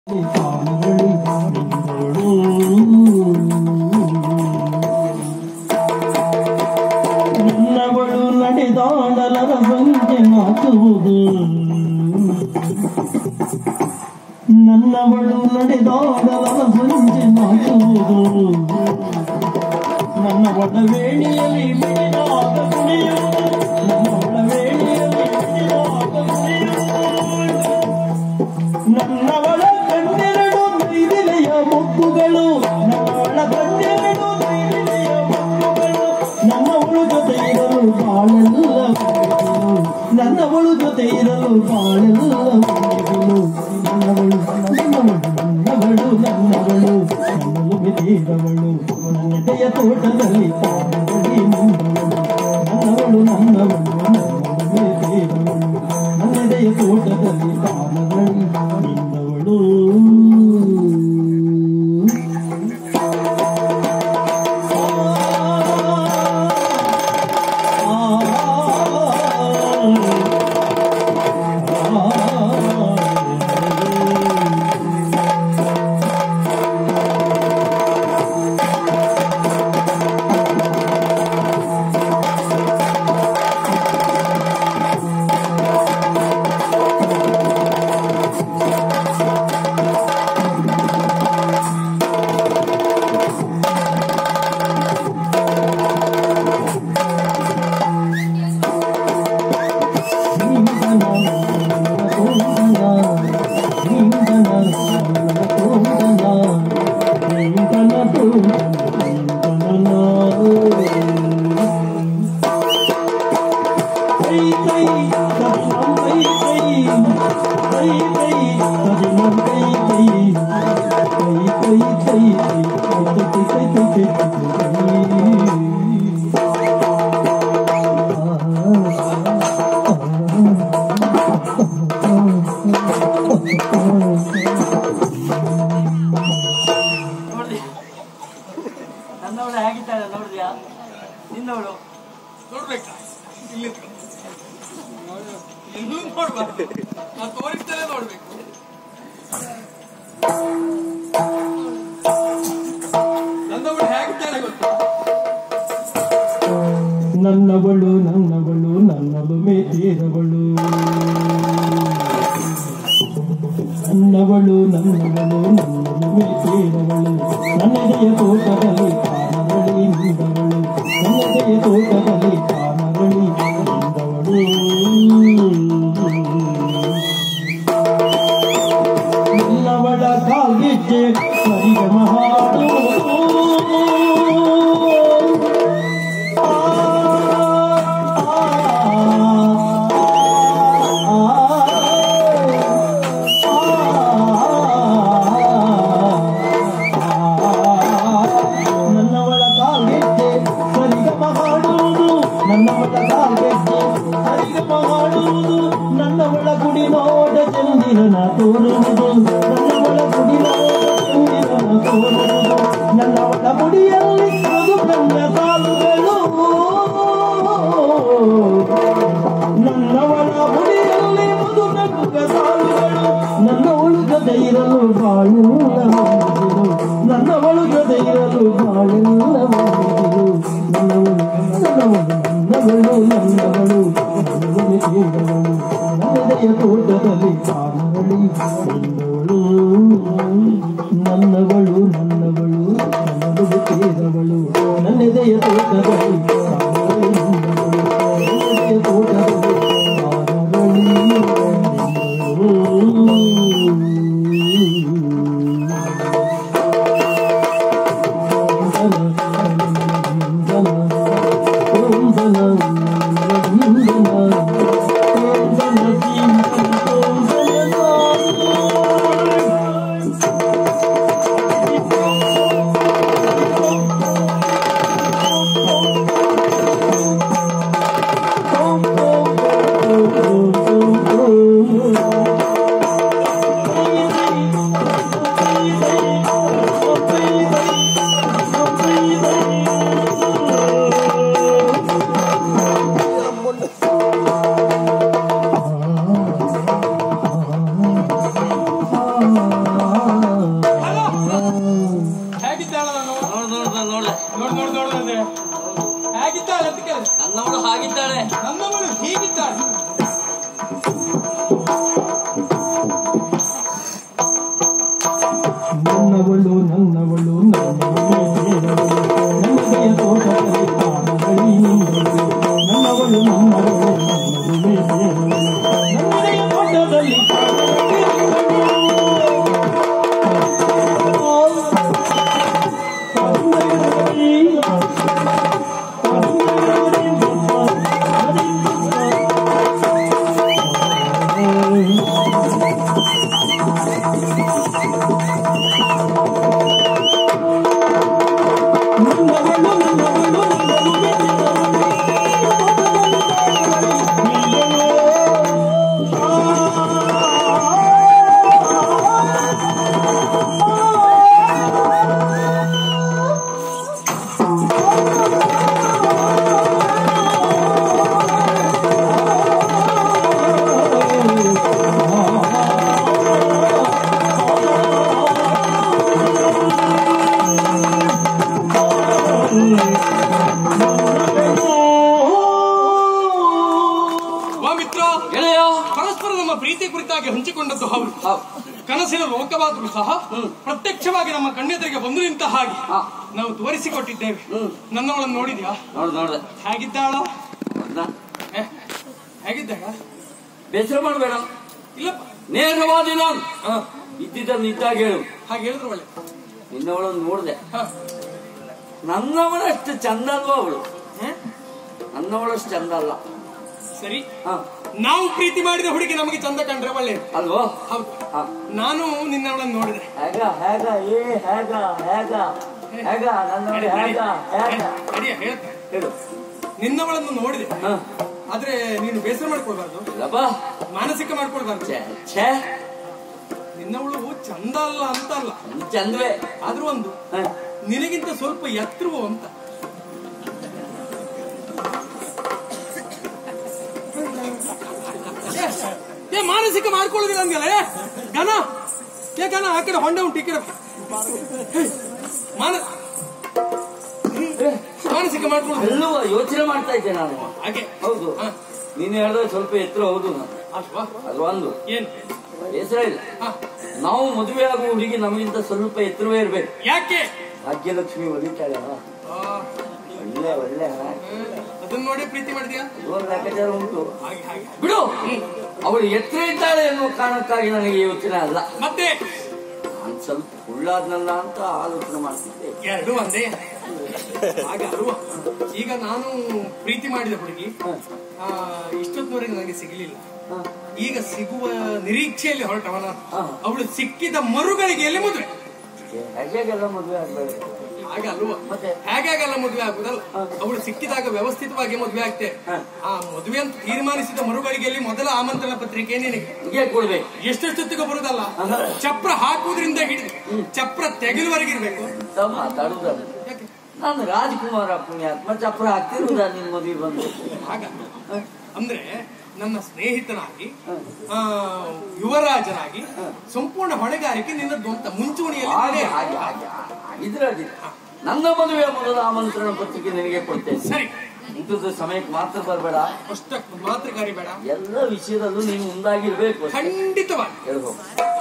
ನನ್ನವಳು ನಡೆದಾಡಲರ ಸಂಜೆ ನಾಚುವುದು ನನ್ನವಳು ನಡೆದಾಡಲರ ಸಂಜೆ ನಾಚುವುದು ನನ್ನ ಒಡವೇಣಿಯಲ್ಲಿ ಮಿಡಿದಾಗ ಕುಣಿಯುವುದು ನನ್ನ ಒಡವೇಣಿಯಲ್ಲಿ ಮಿಡಿದಾಗ ಕುಣಿಯುವುದು ನನ್ನವಳ ಕಣ್ಣೆರಡು ನೈದಿಲೆಯ ಮುಕ್ಕುಗಳು ನನ್ನವಳ ಕಣ್ಣೆರಡು ನೈದಿಲೆಯ ಮುಕ್ಕುಗಳು ನನ್ನವಳು ಜೊತೆ ಇರಲು ಬಾಳೆಲ್ಲ ಮುಗಿಗಳು ನನ್ನವಳು ಜೊತೆ ಇರಲು ಬಾಳೆಲ್ಲ ಮುಗಿಗಳು ನನ್ನವಳು ನನ್ನವಳು ನನ್ನವಳು ನನ್ನವಳು ನನ್ನಲು ಮಿತಿರವಳು ನನ್ನೆದೆಯ ತೋಟದಲ್ಲಿ ತಾನವಳಿ ನಿಂದವಳು ನನ್ನವಳು ನನ್ನವಳು ನನ್ನಲು ಮಿತಿರವಳು ನನ್ನೆದೆಯ ತೋಟದಲ್ಲಿ ತಾನವಳಿ ನಿಂದವಳು ನೋಡಿದ್ಯಾ ನನ್ನವಳು ಹೇಗಿದ್ದಾಳೆ ನೋಡಿದ್ಯಾ ನಿನ್ನವಳು ನೋಡ್ಬೇಕಾ ಇಲ್ಲಿ ಎಲ್ಲೂ ನೋಡ್ಬಾರ್ದು ನಾನು ತೋರಿಸ್ತಲೇ ನೋಡ್ಬೇಕು ನನ್ನವಳು ಹೇಗಿದ್ದಾಳೆ ಗೊತ್ತಾ ನನ್ನವಳು ನನ್ನವಳು ನನ್ನಲು ಮೇತೀರವಳು ನನ್ನವಳು ನನ್ನವಳು ನನ್ನಲು ಮೇತೀರವಳು ನನ್ನದೆಯ ತೋಟದಲ್ಲಿ ಕಾನರಳಿ ನಿಂದವಳು ನನ್ನದೆಯ ತೋಟದಲ್ಲಿ ಕಾನರಳಿ ನಿಂದವಳು ನನ್ನವಳ ಕಾಲ್ಗೆಜ್ಜೆ ಸರಿಗಮ ಹಾಡುವುದು ನನ್ನವಳ ಕಾಲ್ಗೆಜ್ಜೆ ಸರಿಗಮ ಹಾಡುವುದು ನನ್ನವಳ ಕಾಲ್ಗೆಜ್ಜೆ ಸರಿಗಮ ಹಾಡುವುದು ನನ್ನವಳ ಗುಡಿ ನೋಟ ಚಂದಿರನ ತೋರುವುದು ನನ್ನವಳ ಗುಡಿ ನೋಟ ಚಂದಿರನ ತೋರುವುದು ನನ್ನವಳ ಮುಡಿಯಲ್ಲಿ ಮಗು ಕಣ್ಣ ಸಾಲುಗಳು ನನ್ನವಳ ಮುಡಿಯಲ್ಲಿ ಮಧು ನಗುಗ ಸಾಲುಗಳು ನನ್ನವಳು ಜೊತೆ ಇರಲು ಬಾಳೆಲ್ಲ ಮುಗಿದಿರು ನನ್ನವಳು ಜೊತೆ ಇರಲು ಬಾಳೆಲ್ಲ ಮುಗಿದಿರು ನನ್ನವಳು ನನ್ನವಳು ನನ್ನವಳು ನನ್ನವಳು ನನ್ನವಳು ನನ್ನದೆಯ ತೋಟದಲ್ಲಿ ಕಾನರಳಿ ನಿಂದವಳು ನನ್ನವಳು ನನ್ನವಳು ನನ್ನದು ತೇರವಳು ನನ್ನೆದೆಯ ತೋಟದಲ್ಲಿ ಕಾನರಳಿ ನಿಂದವಳು ನನ್ನೆದೆಯ ತೋಟದಲ್ಲಿ ಕಾನರಳಿ ನಿಂದವಳು ನನ್ನವಳು ಹಾಗಿದ್ದಾಳೆ ನನ್ನವಳು ಹೀಗಿದ್ದಾಳೆ ನನ್ನವಳು ನನ್ನವಳು ನನ್ನದೆಯ ತೋಟದಲ್ಲಿ ಕಾಣಗಳಿ ನಿಂದಳು ನನ್ನವಳು ನನ್ನವಳು ನನ್ನದೆಯ ತೋಟದಲ್ಲಿ ವಾ ಮಿತ್ರ ಗೆಳೆಯ ಪರಸ್ಪರ ನಮ್ಮ ಪ್ರೀತಿ ಕುರಿತಾಗಿ ಹಂಚಿಕೊಂಡದ್ದು ಹೌದು ಹೌದು. ಕನಸಿನ ಲೋಕವಾದರೂ ಸಹ ಪ್ರತ್ಯಕ್ಷವಾಗಿ ನಮ್ಮ ಕಣ್ಣೆದುರಿಗೆ ಬಂದು ನಿಂತ ಹಾಗೆ ಹಾ. ನಾವು ತೋರಿಸಿಕೊಟ್ಟಿದ್ದೇವೆ ಹ್ಮ್. ನನ್ನವಳನ್ನು ನೋಡಿದ್ಯಾ ನೋಡು ನೋಡ್ದೆ ಹೇಗಿದ್ದಾಳ ನೋಡ್ದಾ? ಏ, ಹೇಗಿದ್ದಾಳ ಬೇಸರ ಮಾಡಬೇಡ ಇಲ್ಲಪ್ಪ ನೇರವಾದಿ ನಾನು ಇದ್ದಿದ್ದನ್ನು ಇದ್ದಾಗ ಹೇಳು ಹಾಗೆ ಹೇಳಿದ್ರು ಒಳ್ಳೆ ನಿನ್ನವಳನ್ನು ನೋಡ್ದೆ ಹಾ. ನನ್ನವಳಷ್ಟು ಚಂದ ಅಲ್ವಾ ಅವಳು ಹೇ? ನನ್ನವಳಷ್ಟು ಚಂದ ಅಲ್ಲ ಸರಿ ಹ ನಾವು ಪ್ರೀತಿ ಮಾಡಿದ ಹುಡುಗಿ ನಮಗೆ ಚಂದ ಕಂಡ್ರೆ ಒಳ್ಳೆಯದು ಅಲ್ವೋ ಹೌದು ಹ ನಾನು ನಿನ್ನವಳನ್ನು ನೋಡಿದೆ ಹೇಗ ಹೇಗ ಏ ಹೇಗ ಹೇಗ ಹೇಗ ನನ್ನವಳು ಹೇಗ ಹೇಗ ಅಡಿಯ ಹೇಳ್ತೆ ಹೇಳು ನಿನ್ನವಳನ್ನು ನೋಡಿದೆ ಹ ಆದ್ರೆ ನೀನು ಬೇಸರ ಮಾಡ್ಕೊಳ್ಬಾರ್ದು ಇಲ್ಲಪ್ಪ ಮಾನಸಿಕ ಮಾಡ್ಕೊಳ್ಬಾರ್ದು ಛೇ ಛೇ ನಿನ್ನವಳು ಚಂದ ಅಲ್ಲ ಅಂತ ಅಲ್ಲ ನೀನ್ ಚಂದ್ವೇ ಆದ್ರೂ ಒಂದು ಹ. ನಿನಗಿಂತ ಸ್ವಲ್ಪ ಎತ್ತರವು ಅಂತ ಏ, ಏ ಮಾನಸಿಕ ಮಾಡ್ಕೊಳ್ಳೋದಿಲ್ಲ ಅಂದ್ಯಲ್ಲ ಏ ಗನ ಏ ಗನ ಆ ಕಡೆ ಹೊಂಡ ಉಂಟು ಈ ಕಡೆ ಹೇ, ಮಾನ ಮಾನಸಿಕ ಮಾಡ್ಕೊಳ್ಳೋದು ಅಲ್ಲೂ ಯೋಚನೆ ಮಾಡ್ತಾ ಇದ್ದೆ ನಾನು ಹಾಗೆ ಹೌದು ಹ. ನೀನು ಹೇಳಿದ್ರೆ ಸ್ವಲ್ಪ ಎತ್ತರ ಹೌದು ನಾನು ಅಲ್ವಾ ಅದು ಒಂದು ಏನು ಬೇಸರ ಇಲ್ಲ ಹ. ನಾವು ಮದುವೆ ಆಗುವ ಹುಡುಗಿ ನಮಗಿಂತ ಸ್ವಲ್ಪ ಎತ್ತರವೇ ಇರ್ಬೇಕು ಯಾಕೆ ಭಾಗ್ಯಲಕ್ಷ್ಮಿ ಒಲಿತಾಳೆ ಆ, ಒಳ್ಳೆ ಒಳ್ಳೆ ಹ್ಮ್. ಅದನ್ನ ನೋಡಿ ಪ್ರೀತಿ ಮಾಡಿದ್ಯಾ ಒಂದು ಲೆಕ್ಕಾಚಾರ ಉಂಟು ಹಾಗೆ ಹಾಗೆ ಬಿಡು ಅವಳು ಎತ್ತರ ಇದ್ದಾಳೆ ಎನ್ನುವ ಕಾರಣಕ್ಕಾಗಿ ನನಗೆ ಯೋಚನೆ ಅಲ್ಲ ಮತ್ತೆ ನಾನು ಸ್ವಲ್ಪ ಹುಳ್ಳಾದ್ನಲ್ಲ ಅಂತ ಆಲೋಚನೆ ಮಾಡ್ತಿದ್ದೆ ಎರಡು ಒಂದೇ ಹಾಗೆ ಅಲ್ವಾ ಈಗ ನಾನು ಪ್ರೀತಿ ಮಾಡಿದ ಹುಡುಗಿ ಆ, ಇಷ್ಟೊತ್ತಿನವರೆಗೆ ನನಗೆ ಸಿಗಲಿಲ್ಲ ಹ. ಈಗ ಸಿಗುವ ನಿರೀಕ್ಷೆಯಲ್ಲಿ ಹೊರಟವ ನಾನು ಹಾ. ಅವಳು ಸಿಕ್ಕಿದ ಮರುಗಳಿಗೆಯಲ್ಲಿ ಮದುವೆ ಹೇಗೆಲ್ಲ ಮದುವೆ ಆಗ್ಬೇಡ ಹಾಗೆ ಅಲ್ವಾ ಮತ್ತೆ? ಹೇಗಾಗಲ್ಲ ಮದುವೆ ಆಗುದಲ್ಲ ಹಾ. ಅವಳು ಸಿಕ್ಕಿದಾಗ ವ್ಯವಸ್ಥಿತವಾಗಿ ಮದುವೆ ಆಗ್ತೆ ಹಾ. ಆ ಮದುವೆ ಅಂತ ತೀರ್ಮಾನಿಸಿದ ಮರುಗಳಿಗೆಯಲ್ಲಿ ಮೊದಲ ಆಮಂತ್ರಣ ಪತ್ರಿಕೆ ನಿನಗೆ ಹೀಗೆ ಕೊಡ್ಬೇಕು ಎಷ್ಟೆಷ್ಟೊತ್ತಿಗೆ ಬರುದಲ್ಲ ಆಹಾ. ಚಪ್ರ ಹಾಕುವುದರಿಂದ ಹಿಡಿದು ಚಪ್ರ ತೆಗೆದುವರೆಗೆ ಇರ್ಬೇಕು ತಾವು ಮಾತಾಡುದಲ್ಲ ಯಾಕೆ ನಾನು ರಾಜ್ಕುಮಾರ ಪುಣ್ಯಾತ್ಮ ಚಪ್ರ ಹಾಕ್ತಿರುವುದ ನಿನ್ ಮದುವೆ ಬಂದು ಹಾಗ ಅಂದ್ರೆ ನನ್ನ ಸ್ನೇಹಿತನಾಗಿ ಆ, ಯುವರಾಜನಾಗಿ ಸಂಪೂರ್ಣ ಹೊಣೆಗಾರಿಕೆ ನಿನ್ನದ್ದು ಅಂತ ಮುಂಚೂಣಿಯಲ್ಲಿ ಹಾಗೆ ನೀನೇ. ಹಾಗೆ ಹಾಗೆ ಇದ್ರೆ ಅಡ್ಡಿಲ್ಲ. ನನ್ನ ಮದುವೆಯ ಮೊದಲ ಆಮಂತ್ರಣ ಪತ್ರಿಕೆ ನಿನಗೆ ಕೊಡ್ತೇನೆ ಸರಿ ಇಂಥದ್ದು ಸಮಯಕ್ಕೆ ಮಾತ್ರ ಬರಬೇಡ ಅಷ್ಟಕ್ಕೆ ಮಾತ್ರ ಕರಿ ಬೇಡ ಎಲ್ಲ ವಿಷಯದಲ್ಲೂ ನೀನು ಮುಂದಾಗಿರ್ಬೇಕು ಅಷ್ಟೇ. ಖಂಡಿತವಾಗಿ ಹೇಳ್ಬೇಕು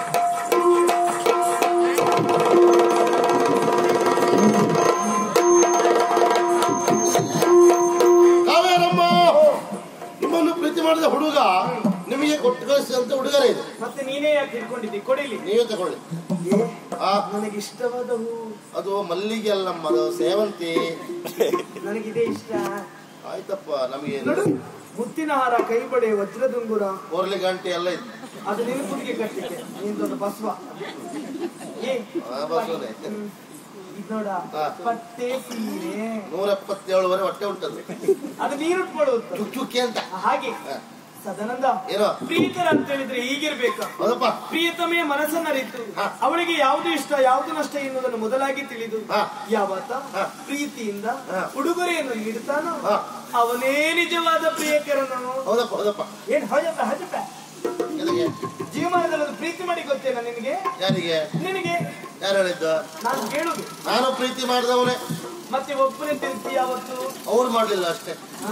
ಕಾವೇರಮ್ಮ ನಿಮ್ಮನ್ನು ಪ್ರೀತಿ ಮಾಡಿದ ಹುಡುಗ ನಿಮಗೆ ಕೊಟ್ಟು ಕಳಿಸಿದಂತ ಉಡುಗೊರೆ ಇದೆ ಮತ್ತೆ ನೀನೇ ಯಾಕೆ ಹಿಡ್ಕೊಂಡಿದ್ದಿ ಕೊಡಿಲಿ ನೀವೇ ತಗೊಳ್ಳಿ ಆ, ನನಗೆ ಇಷ್ಟವಾದ ಹೂ ಅದು ಮಲ್ಲಿಗೆ ಅಲ್ಲ ನಮ್ಮದು ಸೇವಂತಿ ನನಗಿದೆ ಇಷ್ಟ ಆಯ್ತಪ್ಪ ನಮಗೆ ನೋಡು ಮುತ್ತಿನ ಹಾರ ಕೈ ಬಳೆ ವಜ್ರದುಂಗುರ ಕೋರ್ಲಿ ಗಂಟೆ ಎಲ್ಲ ಇದೆ ಅದು ನಿನ್ನ ಕುದಿಗೆ ಕಟ್ಟಲಿಕ್ಕೆ ನಿಂದೊಂದು ಬಸವ ಏ ಆ, ಬಸವನೇ. ಹ್ಮ್. ಇದ್ ನೋಡ ಹಾ. ಪಟ್ಟೆ ಸೀರೆ ನೂರ ಎಪ್ಪತ್ತೇಳುವರೆ ಹೊಟ್ಟೆ ಉಂಟದು ಅದು ನೀರು ಉಟ್ಕೊಳ್ಳುವುದು ಚುಕ್ ಚುಕ್ಕಿ ಅಂತ ಹಾಗೆ ಹಾ. ಸದಾನಂದ ಏನೋ ಪ್ರೀತರ ಅಂತ ಹೇಳಿದ್ರೆ ಹೀಗಿರ್ಬೇಕು ಹೌದಪ್ಪ ಪ್ರಿಯತಮೆಯ ಮನಸ್ಸನ್ನರಿತು ಹಾ. ಅವಳಿಗೆ ಯಾವುದು ಇಷ್ಟ ಯಾವುದು ನಷ್ಟ ಎನ್ನುವುದನ್ನು ಮೊದಲಾಗಿ ತಿಳಿದು ಹಾ. ಯಾವತ್ತ ಹಾ. ಪ್ರೀತಿಯಿಂದ ಹಾ. ಉಡುಗೊರೆಯನ್ನು ನೀಡುತ್ತಾನೋ ಹಾ. ಅವನೇ ನಿಜವಾದ ಪ್ರಿಯಕರನು ಹೌದಪ್ಪ ಹೌದಪ್ಪ ಏನ್ ಹೌದಪ್ಪ ಹೌದಪ್ಪ ಎದಕ್ಕೆ ಜೀವಮಾನದಲ್ಲಿ ಅದು ಪ್ರೀತಿ ಮಾಡಿ ಗೊತ್ತೇನ ನಿನಗೆ ಯಾರಿಗೆ ನಿನಗೆ ಯಾರು ಹೇಳಿದ್ದು ನಾನು ಕೇಳುದು ನಾನು ಪ್ರೀತಿ ಮಾಡಿದವನೇ ಮತ್ತೆ ಒಬ್ಬನೇ ತಿರುಗ್ತಿ ಯಾವತ್ತು ಅವ್ರು ಮಾಡ್ಲಿಲ್ಲ ಅಷ್ಟೇ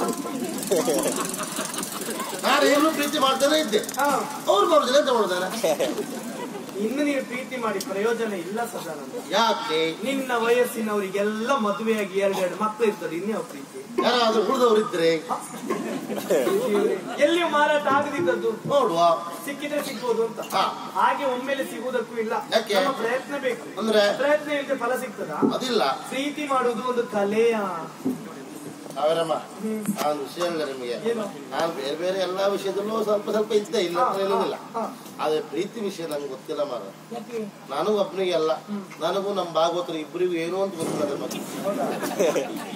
ನಾನು ಏನು ಪ್ರೀತಿ ಮಾಡ್ತಾನೆ ಇದ್ದೆ ಹಾ ಅವ್ರು ಮಾಡುದಿಲ್ಲ ಅಂತ ಮಾಡಿದಾರೆ ಇನ್ನು ನೀನು ಪ್ರೀತಿ ಮಾಡಿ ಪ್ರಯೋಜನ ಇಲ್ಲ ಸದಾನಂದ ಯಾಕೆ ನಿನ್ನ ವಯಸ್ಸಿನವರಿಗೆಲ್ಲ ಮದುವೆಯಾಗಿ ಎರಡೆರಡು ಮಕ್ಕಳು ಇರ್ತದೆ ಇನ್ಯಾವ ಪ್ರೀತಿ ಯಾರಾದ್ರೂ ಉಳಿದವ್ರು ಇದ್ರೆ ಎಲ್ಲಿಯೂ ಮಾರಾಟ ಆಗದಿದ್ದದ್ದು ನೋಡುವ ಸಿಕ್ಕಿದ್ರೆ ಸಿಗ್ಬೋದು ಅಂತ ಹಾ. ಹಾಗೆ ಒಮ್ಮೆಲೆ ಸಿಗುವುದಕ್ಕೂ ಇಲ್ಲ ಯಾಕೆ? ನಮ್ಮ ಪ್ರಯತ್ನ ಬೇಕು ಅಂದ್ರೆ? ಪ್ರಯತ್ನ ಇಲ್ಲದೆ ಫಲ ಸಿಗ್ತದ ಅದಿಲ್ಲ ಪ್ರೀತಿ ಮಾಡುವುದು ಒಂದು ಕಲೆಯ ಅವರಮ್ಮ ನಾನು ವಿಷಯ ಹೇಳಿದೆ ನಿಮಗೆ ಏನು? ನಾನು ಬೇರೆ ಬೇರೆ ಎಲ್ಲಾ ವಿಷಯದಲ್ಲೂ ಸ್ವಲ್ಪ ಸ್ವಲ್ಪ ಇದ್ದೆ ಇಲ್ಲ ಅಂತ ಹೇಳುದಿಲ್ಲ ಹಾ. ಆದ್ರೆ ಪ್ರೀತಿ ವಿಷಯ ನಂಗೆ ಗೊತ್ತಿಲ್ಲ ಮಾರ ನನಗೂ ಒಬ್ಬನಿಗೆ ಅಲ್ಲ ನನಗೂ ನಮ್ಮ ಭಾಗವತರು ಇಬ್ಬರಿಗೂ ಏನೋ ಅಂತ ಗೊತ್ತಿಲ್ಲ ಅದ್ರ ಬಗ್ಗೆ